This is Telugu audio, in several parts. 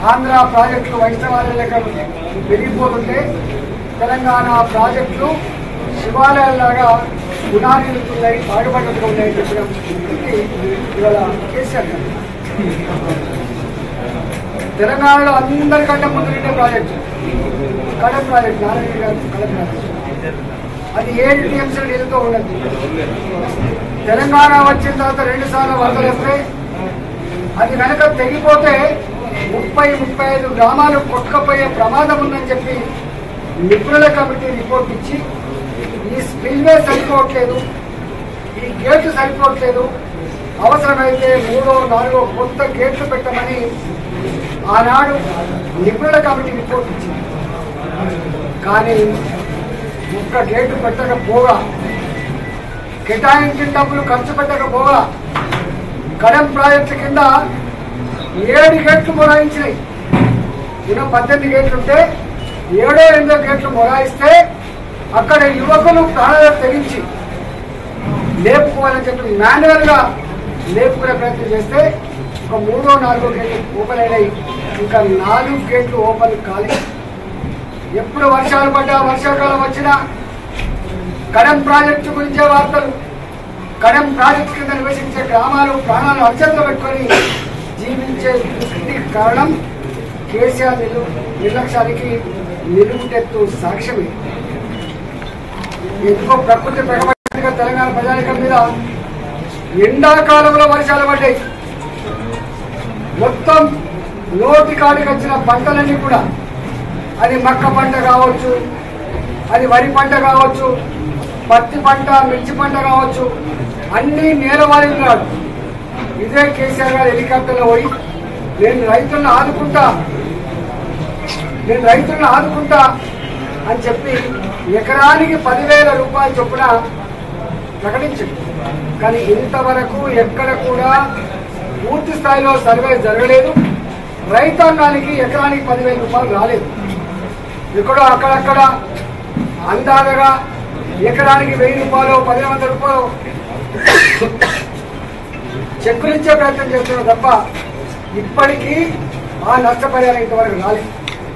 ఆంధ్ర ప్రాజెక్టులు వైష్ణవాల లెక్క పెరిగిపోతుంటే తెలంగాణ ప్రాజెక్టులు శివాలయాల్లాగా గుణాలుతున్నాయి బాగుపడినట్టుగా ఉన్నాయని చెప్పడం ఇది ఇవాళ కేసీఆర్ గారు తెలంగాణలో అందరికంటే ముందు ఉండే ప్రాజెక్టు కడప ప్రాజెక్ట్ నారాయణ గారు కడప ప్రాజెక్ట్ అది ఏడు టీఎంసీల నీళ్ళతో ఉన్నది తెలంగాణ వచ్చిన తర్వాత రెండు సార్లు వరదలు వస్తే అది కనుక తెగిపోతే ముప్పై ముప్పై ఐదు గ్రామాలు కొట్టుకపోయే ప్రమాదం ఉందని చెప్పి నిపుణుల కమిటీ రిపోర్ట్ ఇచ్చి ఈ స్పిల్వే సరిపోవట్లేదు ఈ గేట్లు సరిపోవట్లేదు అవసరమైతే మూడో నాలుగో కొత్త గేట్లు పెట్టమని ఆనాడు నిపుణుల కమిటీ రిపోర్ట్ ఇచ్చింది కానీ ఒక్క గేటు పెట్టకపోగా కేటాయించిన డబ్బులు ఖర్చు పెట్టకపోగా కడం ప్రాజెక్టు కింద ఏడు గేట్లు మొరాయించినాయి ఈయన పద్దెనిమిది గేట్లు ఉంటే ఏడో ఎనిమిదో గేట్లు మొరాయిస్తే అక్కడ యువకులు ప్రాణాలు తెగించి లేపుకోవాలని చెప్పి మాన్యువల్ గా లేపుకునే ప్రయత్నం చేస్తే ఒక మూడో నాలుగో గేట్లు ఓపెన్ అయినాయి ఇంకా నాలుగు గేట్లు ఓపెన్ కాలేదు ఎప్పుడు వర్షాలు పడ్డా వర్షాకాలం వచ్చినా కడం ప్రాజెక్టు గురించే వార్తలు కడం ప్రాజెక్టు కింద నివసించే గ్రామాలు ప్రాణాలు అర్చనలో పెట్టుకొని జీవించే దుస్థితికి కారణం కేసీఆర్ నిలు నిర్లక్ష్యానికి నిలుగుటెత్తు సాక్ష్యమే ఎందుకో ప్రకృతి ప్రకటనగా తెలంగాణ ప్రజానికం మీద ఎండాకాలంలో వర్షాలు పడ్డాయి మొత్తం నోటి కాడికి వచ్చిన పంటలన్నీ కూడా అది మక్క పంట కావచ్చు అది వరి పంట కావచ్చు పత్తి పంట మిర్చి పంట కావచ్చు అన్ని నేలవారినాడు ఇదే కేసీఆర్ గారు హెలికాప్టర్లో పోయి నేను రైతులను ఆదుకుంటా నేను రైతులను ఆదుకుంటా అని చెప్పి ఎకరానికి పదివేల రూపాయల చొప్పున ప్రకటించింది కానీ ఇంతవరకు ఎక్కడ కూడా పూర్తి స్థాయిలో సర్వే జరగలేదు రైతాంగానికి ఎకరానికి పదివేల రూపాయలు రాలేదు ఎక్కడో అక్కడక్కడ అందాదగా ఎకరానికి వెయ్యి రూపాయలు పదిహేను వందల రూపాయలు చెక్కులు ఇచ్చే ప్రయత్నం చేస్తున్నారు తప్ప ఇప్పటికీ ఆ నష్టపరిహారం ఇంతవరకు రాలేదు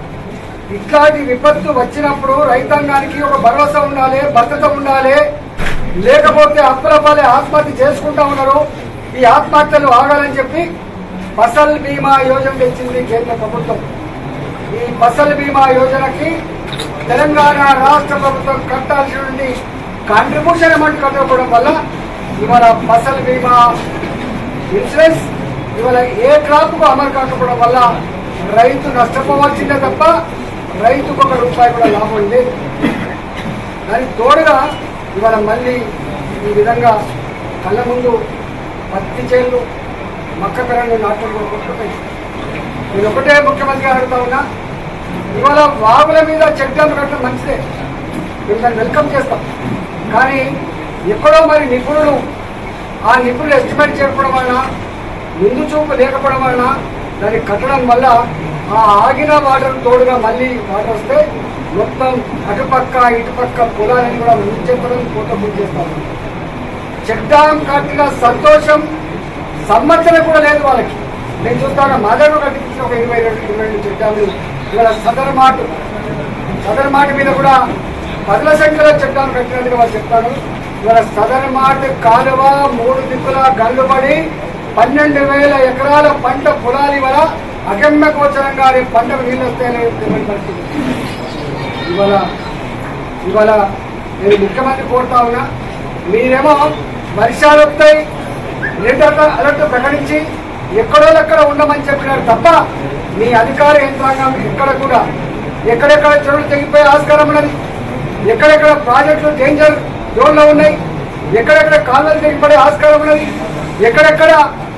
ఇట్లాంటి విపత్తు వచ్చినప్పుడు రైతాంగానికి ఒక భరోసా ఉండాలి భద్రత ఉండాలి లేకపోతే అప్పులపాలే ఆత్మహత్య చేసుకుంటా ఉన్నారు ఈ ఆత్మహత్యలు ఆగాలని చెప్పి ఫసల్ బీమా యోజన తెచ్చింది కేంద్ర ప్రభుత్వం ఈ ఫసల్ బీమా యోజనకి తెలంగాణ రాష్ట్ర ప్రభుత్వం కట్టాల్సిన కాంట్రిబ్యూషన్ అమౌంట్ కట్టకపోవడం వల్ల ఇవాళ ఫసల్ బీమా ఇన్సూరెన్స్ ఇవాళ ఏ క్రాప్ కు అమలు కాకపోవడం వల్ల రైతు నష్టపోవాల్సిందే తప్ప రైతుకు ఒక రూపాయి కూడా లాభం లేదు దానికి తోడుగా ఇవాళ మళ్ళీ ఈ విధంగా కళ్ళ ముందు పత్తి చేళ్ళు మక్క కరెంటు నాటుకుంటూ కొట్టుకుంటాయి నేను ఒకటే ముఖ్యమంత్రి గారు అడుగుతా ఉన్నా ఇవాళ వాగుల మీద చెక్ డ్యామ్ కట్టడం మంచిదే మేము దాన్ని వెల్కమ్ చేస్తాం కానీ ఎక్కడో మరి నిపుణులు ఆ నిపుణులు ఎస్టిమేట్ చేయకపోవడం వలన ముందు చూపు లేకపోవడం వలన దాన్ని కట్టడం వల్ల ఆ ఆగిన వాటర్ తోడుగా మళ్ళీ వాటర్ వస్తే మొత్తం అటుపక్క ఇటుపక్క పొలాలని కూడా ముంచెత్తడం పూట ముంచేస్తాం చెక్ డ్యామ్ కట్టిన సంతోషం సంవత్సరం కూడా లేదు వాళ్ళకి నేను చూస్తాను మదర్ కట్టించిన ఒక ఇరవై రెండు ఇరవై రెండు చెక్ డ్యాములు ఇవాళ సదర్ మాట సదర్ మాట మీద కూడా పదుల సంఖ్యలో చెక్ డ్యామ్ కట్టినట్టుగా వాళ్ళు చెప్తాను ఇవాళ సదర్ మాట కాలువ మూడు దిక్కుల గల్లుబడి పన్నెండు వేల ఎకరాల పంట పొలాలి వల్ల అగమ్య గోచరంగా రేపు పంటకు నీళ్ళు వస్తాయనే తెలియని పరిస్థితి ఇవాళ ఇవాళ నేను ముఖ్యమంత్రి కోరుతా ఉన్నా మీరేమో వర్షాలు వస్తాయి రెడ్ అలర్ట్ ప్రకటించి ఎక్కడో ఎక్కడ ఉండమని చెప్పినారు తప్ప మీ అధికార యంత్రాంగం ఎక్కడ కూడా ఎక్కడెక్కడ చెరువులు తెగిపోయే ఆస్కారం ఉన్నది ఎక్కడెక్కడ ప్రాజెక్టులు డేంజర్ జోన్లో ఉన్నాయి ఎక్కడెక్కడ కాలువలు తెగిపడే ఆస్కారం ఉన్నది ఎక్కడెక్కడ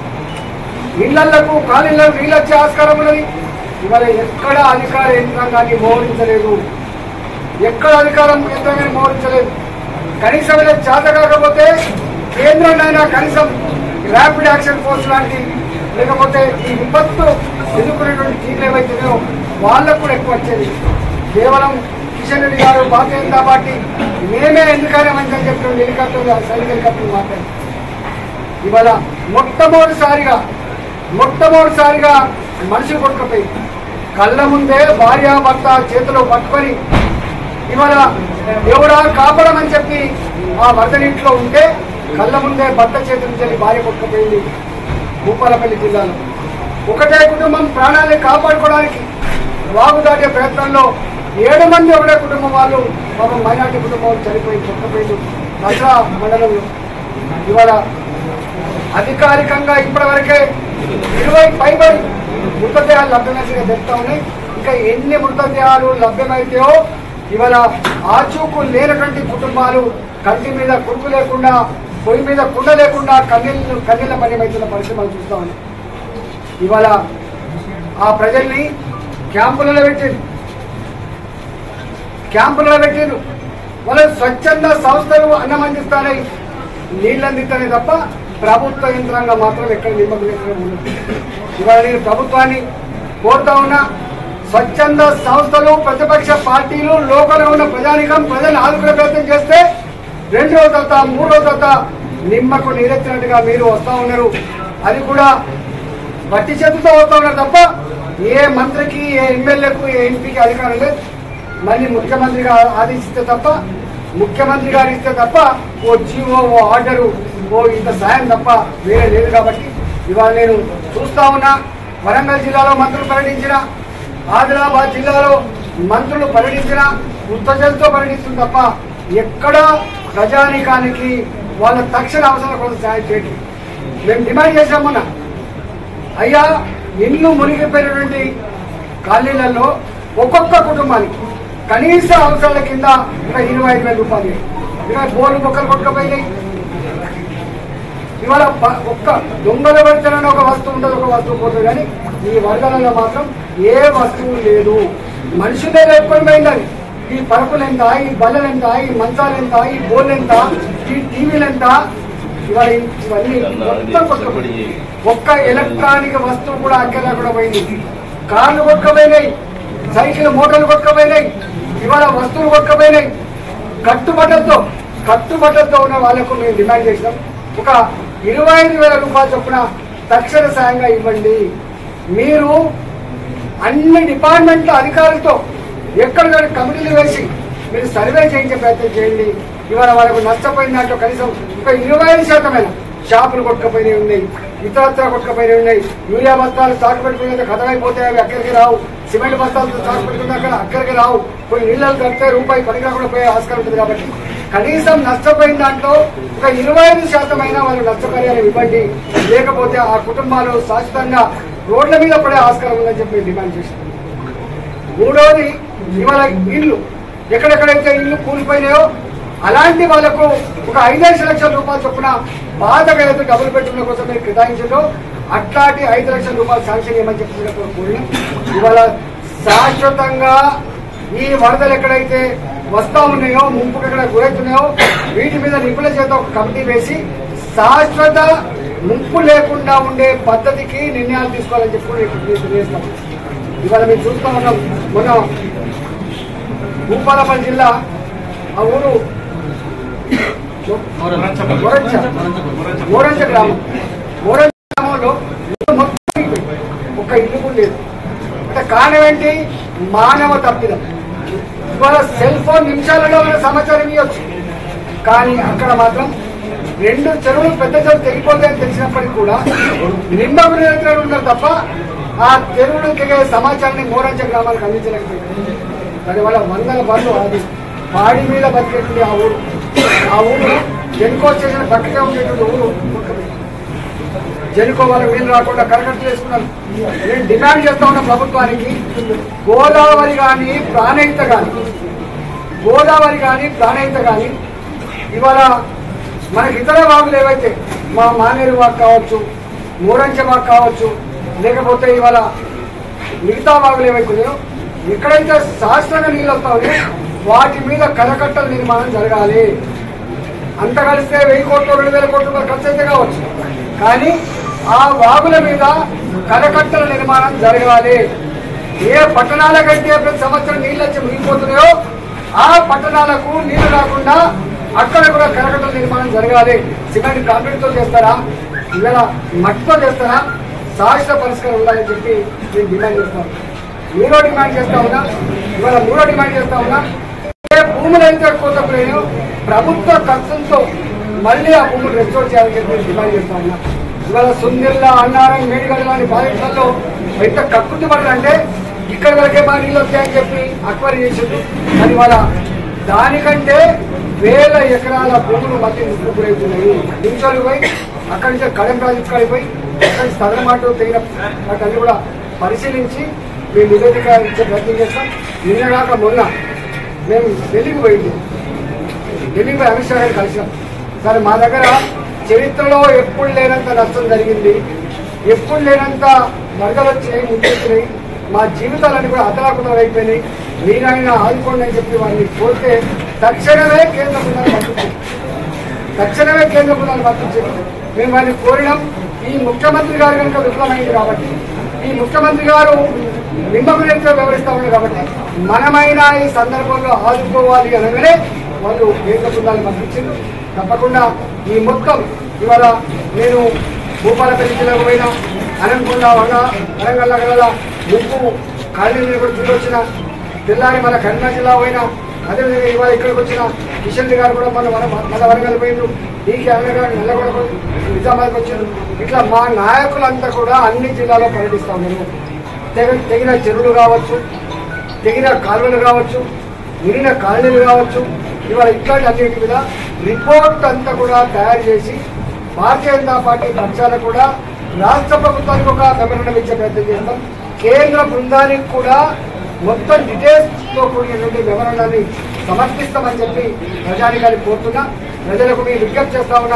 ఇళ్లకు కాలనీలకు నీళ్ళు వచ్చే ఆస్కారం ఉన్నది ఇవాళ ఎక్కడ అధికార యంత్రాంగాన్ని మోహరించలేదు ఎక్కడ అధికారం యంత్రాంగాన్ని మోహరించలేదు కనీసం ఇలా చేత కాకపోతే కేంద్రంలో కనీసం ర్యాపిడ్ యాక్షన్ ఫోర్స్ లాంటి లేకపోతే ఈ విపత్తు ఎదుర్కొనేటువంటి టీంలు ఏవైతున్నాయో వాళ్ళకు కూడా ఎక్కువ వచ్చేది కేవలం కిషన్ రెడ్డి గారు భారతీయ జనతా పార్టీ మేమే ఎందుకైనా మంచిదని చెప్పిన హెలికాప్టర్ సైనిక హెలికాప్టర్ మాట్లాడి ఇవాళ మొట్టమొదటిసారిగా మొట్టమొదటిసారిగా మనుషులు కొట్టుకుపోయి కళ్ళ ముందే భార్యాభర్త చేతిలో పట్టుకొని ఇవాళ దేవుడా కాపాడమని చెప్పి ఆ వరదనీటిలో ఉంటే కళ్ళ ముందే భర్త చేతి నుంచి వెళ్ళి భార్య కొట్టుకుపోయింది భూపాలపల్లి జిల్లాలో ఒకటే కుటుంబం ప్రాణాన్ని కాపాడుకోవడానికి వాగు దాటే ప్రయత్నంలో ఏడు మంది ఒకటే కుటుంబం వాళ్ళు పాపం మైనార్టీ కుటుంబం చనిపోయి కొట్టుకుపోయింది దసరా మండలంలో ఇవాళ అధికారికంగా ఇప్పటి వరకే ఇరవై పైబడి మృతదేహాలు లభ్యమైనట్టుగా చెప్తా ఉన్నాయి ఇంకా ఎన్ని మృతదేహాలు లభ్యమైతాయో ఇవాళ ఆచూకు లేనటువంటి కుటుంబాలు కంటి మీద కురుకు లేకుండా పొయ్యి మీద కుండ లేకుండా కన్నీళ్ళు కన్నీళ్ళ పర్యమవుతున్న పరిస్థితి మనం చూస్తా ఉన్నాం ఇవాళ ఆ ప్రజల్ని క్యాంపులలో పెట్టింది క్యాంపులలో పెట్టిండ్రు వాళ్ళు స్వచ్ఛంద సంస్థలు అన్నం అందిస్తారై నీళ్ళు అందిస్తానే తప్ప ప్రభుత్వ యంత్రాంగం మాత్రం ఎక్కడ నిమ్మకం ఉండదు ఇవాళ నేను ప్రభుత్వాన్ని కోరుతా ఉన్నా స్వచ్ఛంద సంస్థలు ప్రతిపక్ష పార్టీలు లోకల్లో ఉన్న ప్రజానికం ప్రజలు ఆదుకునే ప్రయత్నం చేస్తే రెండు రోజుల తర్వాత మూడు రోజుల తర్వాత నిమ్మకు నీరెత్తినట్టుగా మీరు వస్తా ఉన్నారు అది కూడా వట్టి చేతులతో వస్తా ఉన్నారు తప్ప ఏ మంత్రికి ఏ ఎమ్మెల్యేకు ఏ ఎంపీకి అధికారం లేదు మళ్ళీ ముఖ్యమంత్రి గారు ఆదేశిస్తే తప్ప ముఖ్యమంత్రి గారు ఇస్తే తప్ప ఓ జీవో ఓ ఆర్డరు ఓ ఇంత సాయం తప్ప వేరే లేదు కాబట్టి ఇవాళ నేను చూస్తా ఉన్నా వరంగల్ జిల్లాలో మంత్రులు పర్యటించిన ఆదిలాబాద్ జిల్లాలో మంత్రులు పర్యటించిన ఉత్తజలతో పర్యటిస్తుంది తప్ప ఎక్కడా ప్రజానీకానికి వాళ్ళ తక్షణ అవసరం కోసం సాయం చేయటం మేము డిమాండ్ చేశాం మొన్న అయ్యా ఇల్లు మునిగిపోయినటువంటి కాలనీలలో ఒక్కొక్క కుటుంబానికి కనీస అవసరాల కింద ఒక ఇరవై ఐదు వేల రూపాయలు ఇరవై బోర్లు మొక్కలు కొట్టుకుపోయినాయి ఇవాళ ప- ఒక్క దొంగల పడితేనే ఒక వస్తువు ఉంటుంది ఒక వస్తువు పోతుంది కానీ ఈ వరదలలో మాత్రం ఏ వస్తువు లేదు మనుషులే లేపుకొని పోయిందని ఈ పరుపులు ఎంత ఈ బల్లలు ఎంత ఈ మంచాలు ఎంత ఈ బోర్లు ఎంత ఈ టీవీలు ఎంత ఇవాళ ఇవన్నీ మొత్తం కొట్టుకుపోయి ఒక్క ఎలక్ట్రానిక్ వస్తువు కూడా అక్కడ కూడా పోయింది కార్లు కొట్టుకుపోయినాయి సైకిల్ మోటార్లు కొట్టుకుపోయినాయి ఇవాళ వస్తువులు కొట్టుకుపోయినాయి కట్టుబట్టలతో కట్టుబట్టలతో ఉన్న వాళ్ళకు మేము డిమాండ్ చేసినాం ఒక ఇరవై ఐదు వేల రూపాయలు చొప్పున తక్షణ సాయంగా ఇవ్వండి మీరు అన్ని డిపార్ట్మెంట్ల అధికారులతో ఎక్కడికక్కడ కమిటీలు వేసి మీరు సర్వే చేయించే ప్రయత్నం చేయండి ఇవాళ వాళ్ళకు నష్టపోయిన దాంట్లో కనీసం ఒక ఇరవై ఐదు శాతమైన షాపులు కొట్టుకపోయినవి ఉన్నాయి ఇతరత్ర కొట్టుకపోయినవి ఉన్నాయి యూరియా బస్తాలు స్టాక్ పెట్టుకునే కథమైపోతాయి అవి అక్కడికి రావు సిమెంట్ బస్తాలతో స్టాక్ పెట్టుకున్న అక్కడ అక్కడికి రావు కొన్ని నీళ్ళలు కడితే రూపాయి పని కాకుండా పోయే ఆస్కారం ఉంటుంది కాబట్టి కనీసం నష్టపోయిన దాంట్లో ఒక ఇరవై ఐదు శాతమైన వాళ్ళు నష్టపరిహారం ఇవ్వండి లేకపోతే ఆ కుటుంబాలు శాశ్వతంగా రోడ్ల మీద పడే ఆస్కారం ఉందని చెప్పి డిమాండ్ చేశారు మూడవది ఇవాళ ఇల్లు ఎక్కడెక్కడైతే ఇల్లు కూలిపోయినాయో అలాంటి వాళ్ళకు ఒక ఐదేసి లక్షల రూపాయలు చొప్పున బాధగా ఏదైతే డబుల్ బెడ్రూమ్ల కోసం మీరు కేటాయించారో అట్లాంటి ఐదు లక్షల రూపాయలు శాంక్షన్ చేయమని చెప్పి కోరినాం ఇవాళ శాశ్వతంగా ఈ వరదలు ఎక్కడైతే వస్తా ఉన్నాయో ముంపుకు ఎక్కడ గురవుతున్నాయో వీటి మీద నిపుణుల చేత ఒక కమిటీ వేసి శాశ్వత ముంపు లేకుండా ఉండే పద్ధతికి నిర్ణయాలు తీసుకోవాలని చెప్పి కూడా ఇక్కడ తెలియజేస్తాం ఇవాళ మేము చూస్తా ఉన్నాం మొన్న భూపాలపల్లి జిల్లా ఆ ఊరు మోరంచ మోరంచ గ్రామం మోరంచ గ్రామంలో ఇల్లు మొత్తం మునిగిపోయింది. ఒక్క ఇల్లు కూడా లేదు అంటే కారణం ఏంటి మానవ తప్పిదం ఇవాళ సెల్ ఫోన్ నిమిషాలలో మన సమాచారం ఇవ్వచ్చు కానీ అక్కడ మాత్రం రెండు చెరువులు పెద్ద చెరువు తెగిపోతాయని తెలిసినప్పటికీ కూడా నిమ్మకు నిరంతరం ఉన్నారు తప్ప ఆ చెరువులకు ఎగే సమాచారాన్ని మోరంచ గ్రామాలకు అందించలేకపోయింది దానివల్ల వందల బండ్లు అది పాడి మీద బతికేటువంటి ఆ ఊరు ఆ ఊరు జనుకో చేసిన పక్కగా ఉండేటువంటి ఊరు ఒక్కటే. జనుకో వాళ్ళకి నీళ్ళు రాకుండా కరకట్లు వేసుకున్నారు నేను డిమాండ్ చేస్తా ఉన్న ప్రభుత్వానికి గోదావరి కానీ ప్రాణహిత కానీ గోదావరి కానీ ప్రాణహిత కానీ ఇవాళ మనకి ఇతర వాగులు ఏవైతే మా మానేరు వాగు కావచ్చు మూడంచె వాగు కావచ్చు లేకపోతే ఇవాళ మిగతా వాగులు ఏవైతే ఉన్నాయో ఎక్కడైతే శాస్త్రంగా నీళ్ళు వస్తా ఉన్నాయో వాటి మీద కరకట్టల నిర్మాణం జరగాలి అంత కలిస్తే వెయ్యి కోట్లు రెండు వేల కోట్లు రూపాయలు ఖర్చు అయితే కావచ్చు కానీ ఆ వాగుల మీద కరకట్టల నిర్మాణం జరగాలి ఏ పట్టణాలకైతే ప్రతి సంవత్సరం నీళ్ళు వచ్చి మునిగిపోతున్నాయో ఆ పట్టణాలకు నీళ్లు రాకుండా అక్కడ కూడా కరకట్టల నిర్మాణం జరగాలి సిమెంట్ కాంక్రీట్ తో చేస్తారా ఇవాళ మట్టితో చేస్తారా శాశ్వత పరిష్కారం ఉండాలని చెప్పి నేను డిమాండ్ చేస్తాను మూడో డిమాండ్ చేస్తా ఉన్నా ఇవాళ మూడో డిమాండ్ చేస్తా ఉన్నా ఏ భూములు అయితే కోతకులేనో ప్రభుత్వ ఖర్చులతో మళ్ళీ ఆ భూములు రెస్టోర్ చేయాలని చెప్పి నేను డిమాండ్ చేస్తా ఉన్నా ఇవాళ సుందిల్లా అన్నారం మేడిగడ్డ లాంటి ప్రాజెక్టులలో ఎంత కక్కుర్తి పడాలంటే ఇక్కడ వరకే మా నీళ్ళు వస్తాయని చెప్పి అక్వైరీ చేసిండు కానీ వాళ్ళ దానికంటే వేల ఎకరాల భూములు మధ్య గురవుతున్నాయి నిమిషాలు పోయి అక్కడి నుంచి కడెం ప్రాజెక్ట్ కాడికి పోయి అక్కడి నుంచి సదరన్ మాట తెగిన వాటన్ని కూడా పరిశీలించి మేము నివేదిక ఇచ్చే ప్రయత్నం చేస్తాం నిన్న కాక మొన్న మేము ఢిల్లీకి పోయింది ఢిల్లీకి పోయి అమిత్ షా గారిని కలిసాం సరే మా దగ్గర చరిత్రలో ఎప్పుడు లేనంత నష్టం జరిగింది ఎప్పుడు లేనంత వరదలు వచ్చినాయి ముందున్నాయి మా జీవితాలన్నీ కూడా అతలాకుతలు అయిపోయినాయి మీరైనా ఆదుకోండి అని చెప్పి వారిని కోరితే తక్షణమే కేంద్ర బృందాన్ని పంపించారు తక్షణమే కేంద్ర బృందాన్ని పంపించారు మేము వారిని కోరినాం ఈ ముఖ్యమంత్రి గారు కనుక విఫలమైంది కాబట్టి ఈ ముఖ్యమంత్రి గారు నిమ్మకునేతో వ్యవహరిస్తా ఉన్నారు కాబట్టి మనమైనా ఈ సందర్భంలో ఆదుకోవాలి అనగానే వాళ్ళు కేంద్ర బృందాన్ని పంపించారు తప్పకుండా ఈ మొత్తం ఇవాళ నేను భూపాలపల్లి జిల్లాకు పోయినా అనంతకొండ వంగ వరంగల్ నగరాల ముప్పు కాలనీ కూడా చూడొచ్చిన తెల్లారి మన కరీంనగర్ జిల్లా పోయినా అదేవిధంగా ఇవాళ ఇక్కడికి వచ్చిన కిషన్ రెడ్డి గారు కూడా మన మన మన వరంగల్ పోయిండు డీకే అన్న గారు నల్లగొండ నిజామాబాద్కి వచ్చారు ఇట్లా మా నాయకులంతా కూడా అన్ని జిల్లాలో పర్యటిస్తా ఉన్నారు తెగ- తెగిన చెరువులు కావచ్చు తెగిన కాలువలు కావచ్చు విరిగిన కాలనీలు కావచ్చు ఇవాళ ఇట్లాంటి అన్నిటి మీద రిపోర్ట్ అంతా కూడా తయారు చేసి భారతీయ జనతా పార్టీ పక్షాలు కూడా రాష్ట్ర ప్రభుత్వానికి ఒక మెమరణం ఇచ్చే ప్రయత్నం చేస్తాం కేంద్ర బృందానికి కూడా మొత్తం డీటెయిల్స్ తో కూడినటువంటి వివరణాన్ని సమర్పిస్తామని చెప్పి ప్రజానికాన్ని కోరుతున్నా ప్రజలకు మీరు విజ్ఞప్తి చేస్తా ఉన్నా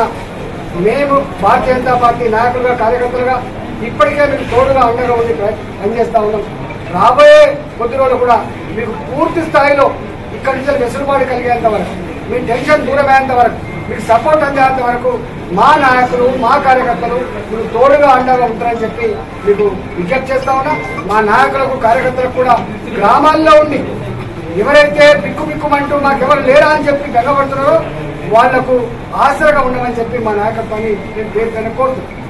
మేము భారతీయ జనతా పార్టీ నాయకులుగా కార్యకర్తలుగా ఇప్పటికే మీకు తోడుగా అండగా ఉండి ప్ర- పనిచేస్తా ఉన్నాం రాబోయే కొద్ది రోజులు కూడా మీకు పూర్తి స్థాయిలో ఇక్కడి నుంచి వెసులుబాటు కలిగేంత వరకు మీ టెన్షన్ దూరమయ్యేంత వరకు మీకు సపోర్ట్ అందేంత వరకు మా నాయకులు మా కార్యకర్తలు మీకు తోడుగా అండగా ఉంటారని చెప్పి మీకు విజ్ఞప్తి చేస్తా ఉన్నా మా నాయకులకు కార్యకర్తలకు కూడా గ్రామాల్లో ఉండి ఎవరైతే బిక్కు బిక్కుమంటూ మాకెవరు లేరా అని చెప్పి బెంగపడుతున్నారో వాళ్లకు ఆసరగా ఉండమని చెప్పి మా నాయకత్వాన్ని నేను పేరు కోరుతున్నాను